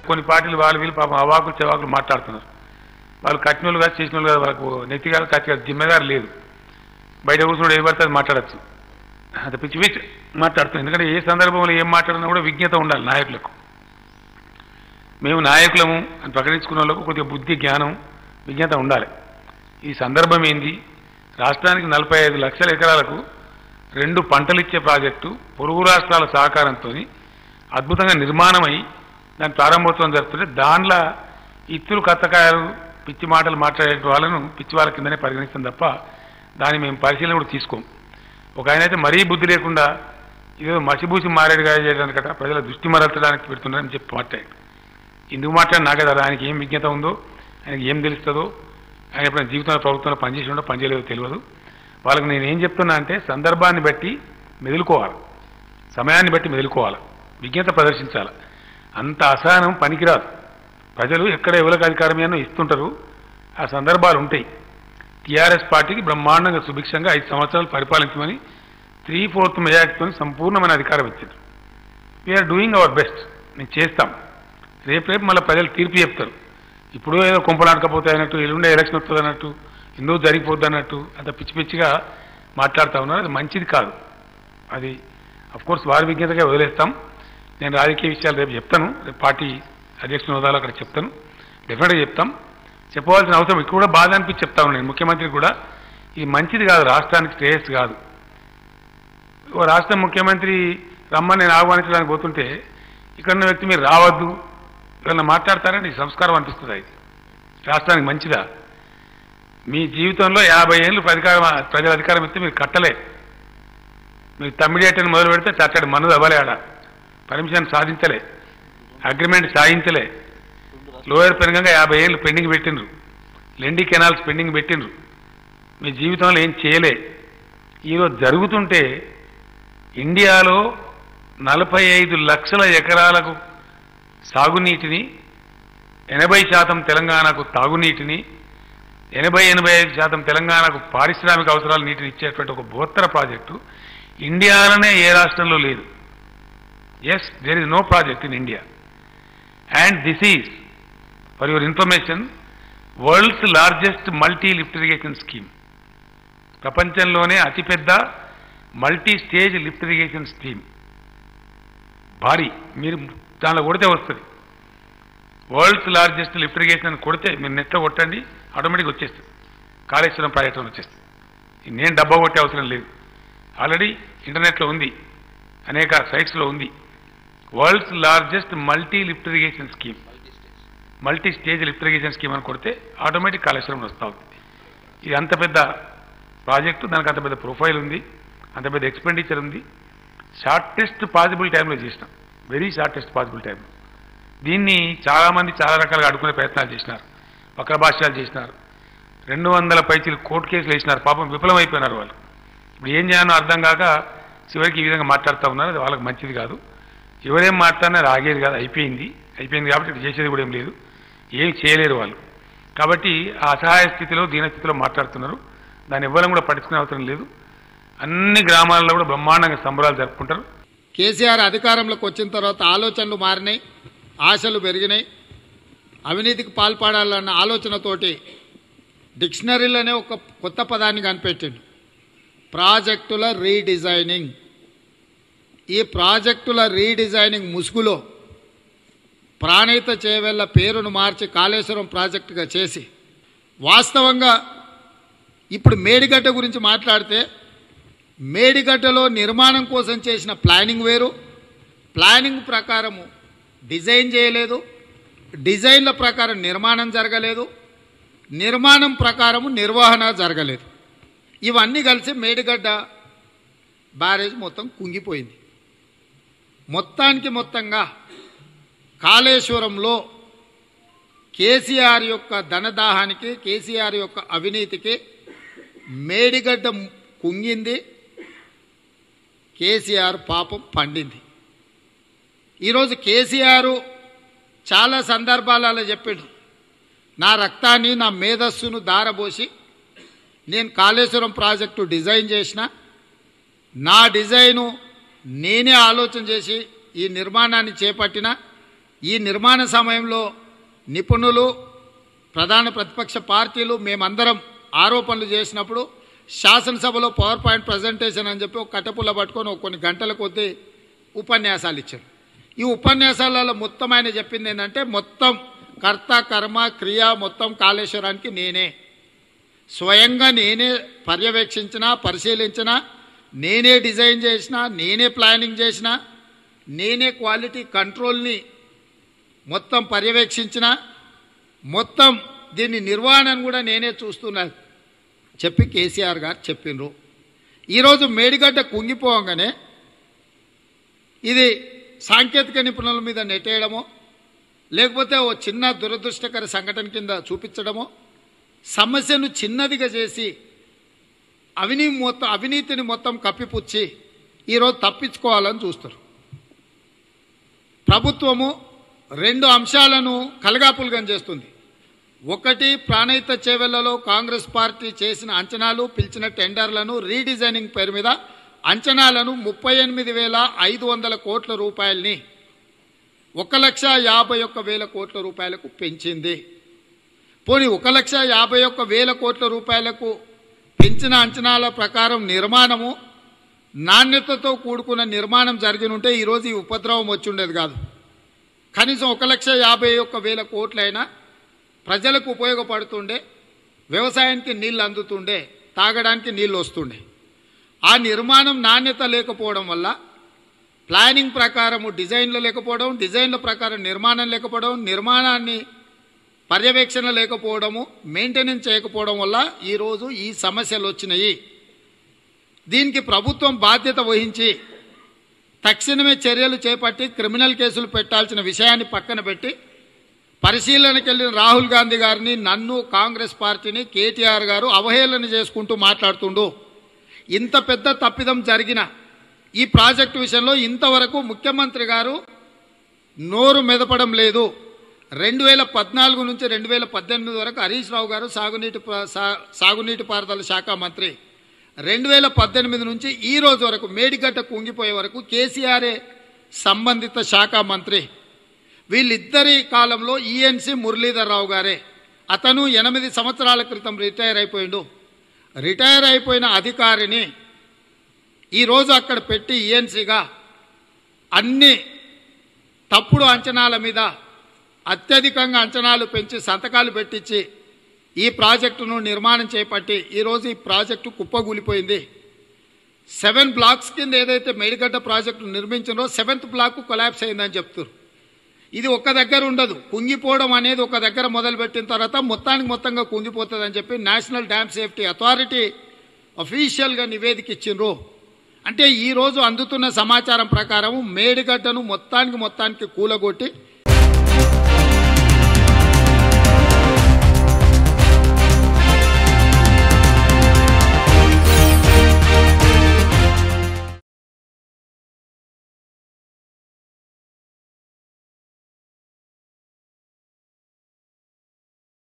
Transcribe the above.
కొన్ని పార్టీలు వాళ్ళు వీళ్ళు పాపం అవాకులు చెవాకులు మాట్లాడుతున్నారు వాళ్ళు కట్టిన వాళ్ళు కాదు చేసిన వాళ్ళు కాదు వాళ్ళకు నెత్తి కాదు కత్తి కాదు జిమ్మెదారు లేదు బయట కూర్చున్నాడు ఏది పడితే అది మాట్లాడచ్చు అది పిచ్చి పిచ్చి మాట్లాడుతున్నాం ఎందుకంటే ఏ సందర్భంలో ఏం మాట్లాడినా కూడా విజ్ఞత ఉండాలి నాయకులకు మేము నాయకులము అని ప్రకటించుకున్న వాళ్ళకు కొద్దిగా బుద్ధి జ్ఞానం విజ్ఞత ఉండాలి ఈ సందర్భం ఏంది రాష్ట్రానికి నలభై ఐదు లక్షల ఎకరాలకు రెండు పంటలిచ్చే ప్రాజెక్టు పొరుగు రాష్ట్రాల సహకారంతో అద్భుతంగా నిర్మాణమై దాని ప్రారంభోత్సవం జరుపుతుంటే దానిలో ఇత్తులు కత్తకాయలు పిచ్చి మాటలు మాట్లాడే వాళ్ళను పిచ్చి వాళ్ళ కిందనే పరిగణిస్తాం తప్ప దాన్ని మేము పరిశీలన కూడా తీసుకోం ఒక ఆయన అయితే మరీ బుద్ధి లేకుండా ఇదేదో మసిబూసి మారేడుగా చేయడానికట ప్రజల దృష్టి మరల్చడానికి పెడుతున్నారని చెప్పి మాట్లాడు ఎందుకు మాట్లాడి నాకే కదా ఆయనకి ఏం విజ్ఞత ఉందో ఆయనకి ఏం తెలుస్తుందో ఆయన ఎప్పుడైనా జీవితంలో ప్రభుత్వంలో పనిచేసి ఉండో పనిచేయలేదో తెలియదు వాళ్ళకి నేను ఏం చెప్తున్నా అంటే సందర్భాన్ని బట్టి మెదులుకోవాలి సమయాన్ని బట్టి మెదులుకోవాలి విజ్ఞత ప్రదర్శించాలి అంత అసహనం పనికిరాదు ప్రజలు ఎక్కడ ఎవరికి అధికారం ఏమో ఇస్తుంటారు ఆ సందర్భాలు ఉంటాయి టీఆర్ఎస్ పార్టీకి బ్రహ్మాండంగా సుభిక్షంగా ఐదు సంవత్సరాలు పరిపాలించమని త్రీ ఫోర్త్ మెజార్టీతో సంపూర్ణమైన అధికారం ఇచ్చారు వీఆర్ డూయింగ్ అవర్ బెస్ట్ మేము చేస్తాం రేపు రేపు మళ్ళీ ప్రజలు తీర్పు చెప్తారు ఇప్పుడు ఏదో కుంపలాడకపోతే అన్నట్టు ఎల్లుండే ఎలక్షన్ వస్తుంది అన్నట్టు ఎందుకు జరిగిపోద్ది అన్నట్టు అంత పిచ్చి పిచ్చిగా మాట్లాడుతూ ఉన్నారు అది మంచిది కాదు అది అఫ్ కోర్స్ వారి విజ్ఞతగా వదిలేస్తాం నేను రాజకీయ విషయాలు రేపు చెప్తాను రేపు పార్టీ అధ్యక్షుని హోదాలో అక్కడ చెప్తాను డెఫినెట్గా చెప్తాం చెప్పవలసిన అవసరం ఇక్కడ కూడా బాధ అనిపించి చెప్తా ఉన్నాను ముఖ్యమంత్రి కూడా ఇది మంచిది కాదు రాష్ట్రానికి శ్రేయస్ కాదు ఓ రాష్ట్ర ముఖ్యమంత్రి రమ్మని నేను ఆహ్వానించడానికి పోతుంటే ఇక్కడ ఉన్న వ్యక్తి మీరు రావద్దు ఏమన్నా మాట్లాడతారని ఈ సంస్కారం అనిపిస్తుంది ఇది రాష్ట్రానికి మంచిదా మీ జీవితంలో యాభై ఏళ్ళు అధికారం ప్రజల అధికారం ఇస్తే మీరు కట్టలే మీరు తమ్మిడేట్ అని మొదలు పెడితే చట్టడి మనది అవ్వలే ఆడ పర్మిషన్ సాధించలే అగ్రిమెంట్ సాధించలే లోయర్ పెనుగంగా యాభై ఏళ్ళు పెండింగ్ పెట్టిండ్రు లెండి కెనాల్స్ పెండింగ్ పెట్టిండ్రు మీ జీవితంలో ఏం చేయలే ఈరోజు జరుగుతుంటే ఇండియాలో నలభై ఐదు లక్షల ఎకరాలకు సాగునీటిని ఎనభై శాతం తెలంగాణకు తాగునీటిని ఎనభై ఎనభై ఐదు శాతం తెలంగాణకు పారిశ్రామిక అవసరాల నీటిని ఇచ్చేటువంటి ఒక బృహత్తర ప్రాజెక్టు ఇండియాలోనే ఏ రాష్ట్రంలో లేదు yes there is no project in India and this is for your information world's largest multi lift irrigation scheme ప్రపంచంలోనే అతిపెద్ద multi stage lift irrigation scheme భారీ మీరు దానిలో కొడితే వస్తుంది వరల్డ్స్ లార్జెస్ట్ లిఫ్ట్ ఇరిగేషన్ అని కొడితే మీరు నెట్లో కొట్టండి ఆటోమేటిక్ వచ్చేస్తుంది కాళేశ్వరం ప్రాజెక్ట్ అని వచ్చేస్తుంది ఇది నేను డబ్బా కొట్టే అవసరం లేదు ఆల్రెడీ ఇంటర్నెట్లో ఉంది అనేక సైట్స్లో ఉంది world's largest multi lift irrigation scheme multi stage lift irrigation scheme అని కొడితే ఆటోమేటిక్ కాళేశ్వరం వస్తూ ఉంది ఇది అంత పెద్ద ప్రాజెక్టు దానికి అంత పెద్ద ప్రొఫైల్ ఉంది అంత పెద్ద ఎక్స్పెండిచర్ ఉంది షార్టెస్ట్ పాసిబుల్ టైంలో చేసినాం వెరీ షార్టెస్ట్ పాసిబుల్ టైంలో దీన్ని చాలామంది చాలా రకాలుగా అడుకునే ప్రయత్నాలు చేసినారు వక్ర భాష్యాలు చేసినారు రెండు వందల పైచీలు కోర్టు కేసులు వేసినారు పాపం విఫలమైపోయినారు వాళ్ళు ఇప్పుడు ఏం చేయాలో అర్థం కాక చివరికి ఈ విధంగా మాట్లాడుతూ ఉన్నారు అది వాళ్ళకి మంచిది కాదు ఎవరేం మాట్లాడినా అది ఆగేది కాదు అయిపోయింది అయిపోయింది కాబట్టి ఇది చేసేది కూడా ఏం లేదు ఏం చేయలేరు వాళ్ళు కాబట్టి ఆ అసహాయ స్థితిలో దీనస్థితిలో మాట్లాడుతున్నారు దాన్ని ఇవ్వడం కూడా పట్టించుకునే అవసరం లేదు అన్ని గ్రామాల్లో కూడా బ్రహ్మాండంగా సంబరాలు జరుపుకుంటారు కేసీఆర్ అధికారంలోకి వచ్చిన తర్వాత ఆలోచనలు మారినాయి ఆశలు పెరిగినాయి అవినీతికి పాల్పడాలన్న ఆలోచనతోటి డిక్షనరీలోనే ఒక కొత్త పదాన్ని కనిపెట్టిండు ప్రాజెక్టుల రీడిజైనింగ్ ఈ ప్రాజెక్టుల రీడిజైనింగ్ ముసుగులో ప్రాణహిత చేవెళ్ల పేరును మార్చి కాళేశ్వరం ప్రాజెక్టుగా చేసి వాస్తవంగా ఇప్పుడు మేడిగడ్డ గురించి మాట్లాడితే మేడిగడ్డలో నిర్మాణం కోసం చేసిన ప్లానింగ్ వేరు ప్లానింగ్ ప్రకారము డిజైన్ చేయలేదు డిజైన్ల ప్రకారం నిర్మాణం జరగలేదు నిర్మాణం ప్రకారము నిర్వహణ జరగలేదు ఇవన్నీ కలిసి మేడిగడ్డ బ్యారేజ్ మొత్తం కుంగిపోయింది మొత్తానికి మొత్తంగా కాళేశ్వరంలో కేసీఆర్ యొక్క ధనదాహానికి కేసీఆర్ యొక్క అవినీతికి మేడిగడ్డ కుంగింది కేసీఆర్ పాపం పండింది ఈరోజు కేసీఆర్ చాలా సందర్భాలలో చెప్పిండు నా రక్తాన్ని నా మేధస్సును దారబోసి నేను కాళేశ్వరం ప్రాజెక్టు డిజైన్ చేసిన నా డిజైను నేనే ఆలోచన చేసి ఈ నిర్మాణాన్ని చేపట్టిన ఈ నిర్మాణ సమయంలో నిపుణులు ప్రధాన ప్రతిపక్ష పార్టీలు మేమందరం ఆరోపణలు చేసినప్పుడు శాసనసభలో పవర్ పాయింట్ ప్రజెంటేషన్ అని చెప్పి ఒక కట్టపుల్ల పట్టుకొని ఒక కొన్ని గంటల కొద్దీ ఉపన్యాసాలు ఇచ్చారు ఈ ఉపన్యాసాలలో మొత్తం ఆయన చెప్పింది ఏంటంటే మొత్తం కర్త కర్మ క్రియ మొత్తం కాళేశ్వరానికి నేనే స్వయంగా నేనే పర్యవేక్షించిన పరిశీలించిన నేనే డిజైన్ చేసిన నేనే ప్లానింగ్ చేసిన నేనే క్వాలిటీ కంట్రోల్ని మొత్తం పర్యవేక్షించిన మొత్తం దీన్ని నిర్వహణను కూడా నేనే చూస్తున్నాను చెప్పి కేసీఆర్ గారు చెప్పిండ్రు ఈరోజు మేడిగడ్డ కుంగిపోగానే ఇది సాంకేతిక నిపుణుల మీద నెట్టేయడమో లేకపోతే ఓ చిన్న దురదృష్టకర సంఘటన కింద చూపించడమో సమస్యను చిన్నదిగా చేసి అవినీతి మొత్తం అవినీతిని మొత్తం కప్పిపుచ్చి ఈరోజు తప్పించుకోవాలని చూస్తారు ప్రభుత్వము రెండు అంశాలను కలగాపులగం చేస్తుంది ఒకటి ప్రాణహిత చేవెళ్లలో కాంగ్రెస్ పార్టీ చేసిన అంచనాలు పిలిచిన టెండర్లను రీడిజైనింగ్ పేరు మీద అంచనాలను ముప్పై ఎనిమిది వేల ఐదు వందల కోట్ల రూపాయల్ని ఒక లక్ష యాభై ఒక్క వేల కోట్ల రూపాయలకు పెంచింది పోనీ ఒక లక్ష యాభై ఒక్క వేల కోట్ల రూపాయలకు పెంచిన అంచనాల ప్రకారం నిర్మాణము నాణ్యతతో కూడుకున్న నిర్మాణం జరిగిన ఉంటే ఈరోజు ఈ ఉపద్రవం వచ్చి ఉండేది కాదు కనీసం ఒక లక్ష యాభై ఒక్క వేల కోట్లైనా ప్రజలకు ఉపయోగపడుతుండే వ్యవసాయానికి నీళ్ళు అందుతుండే తాగడానికి నీళ్ళు వస్తుండే ఆ నిర్మాణం నాణ్యత లేకపోవడం వల్ల ప్లానింగ్ ప్రకారము డిజైన్లు లేకపోవడం డిజైన్ల ప్రకారం నిర్మాణం లేకపోవడం నిర్మాణాన్ని పర్యవేక్షణ లేకపోవడము మెయింటెనెన్స్ చేయకపోవడం వల్ల ఈరోజు ఈ సమస్యలు వచ్చినాయి దీనికి ప్రభుత్వం బాధ్యత వహించి తక్షణమే చర్యలు చేపట్టి క్రిమినల్ కేసులు పెట్టాల్సిన విషయాన్ని పక్కన పెట్టి పరిశీలనకి వెళ్ళిన రాహుల్ గాంధీ గారిని నన్ను కాంగ్రెస్ పార్టీని కేటీఆర్ గారు అవహేళన చేసుకుంటూ మాట్లాడుతుండు ఇంత పెద్ద తప్పిదం జరిగిన ఈ ప్రాజెక్టు విషయంలో ఇంతవరకు ముఖ్యమంత్రి గారు నోరు మెదపడం లేదు రెండు వేల పద్నాలుగు నుంచి రెండు వేల పద్దెనిమిది వరకు హరీష్ రావు గారు సాగునీటి ప- సా- సాగునీటి పారుదల శాఖ మంత్రి రెండు వేల పద్దెనిమిది నుంచి ఈ రోజు వరకు మేడిగడ్డ కుంగిపోయే వరకు కేసీఆర్ఏ సంబంధిత శాఖ మంత్రి వీళ్ళిద్దరి కాలంలో ఈఎన్సి మురళీధర్ రావు గారే అతను ఎనిమిది సంవత్సరాల క్రితం రిటైర్ అయిపోయిండు రిటైర్ అయిపోయిన అధికారిని ఈరోజు అక్కడ పెట్టి ఈఎన్సీగా అన్ని తప్పుడు అంచనాల మీద అత్యధికంగా అంచనాలు పెంచి సంతకాలు పెట్టించి ఈ ప్రాజెక్టును నిర్మాణం చేపట్టి ఈరోజు ఈ ప్రాజెక్టు కుప్పగూలిపోయింది సెవెన్ బ్లాక్స్ కింద ఏదైతే మేడిగడ్డ ప్రాజెక్టు నిర్మించిందో సెవెంత్ బ్లాక్ కొలాప్స్ అయిందని చెప్తారు ఇది ఒక్క దగ్గర ఉండదు కుంగిపోవడం అనేది ఒక దగ్గర మొదలుపెట్టిన తర్వాత మొత్తానికి మొత్తంగా కుంగిపోతుందని చెప్పి నేషనల్ డ్యామ్ సేఫ్టీ అథారిటీ అఫీషియల్గా నివేదిక ఇచ్చిండ్రు అంటే ఈ రోజు అందుతున్న సమాచారం ప్రకారం మేడిగడ్డను మొత్తానికి మొత్తానికి కూలగొట్టి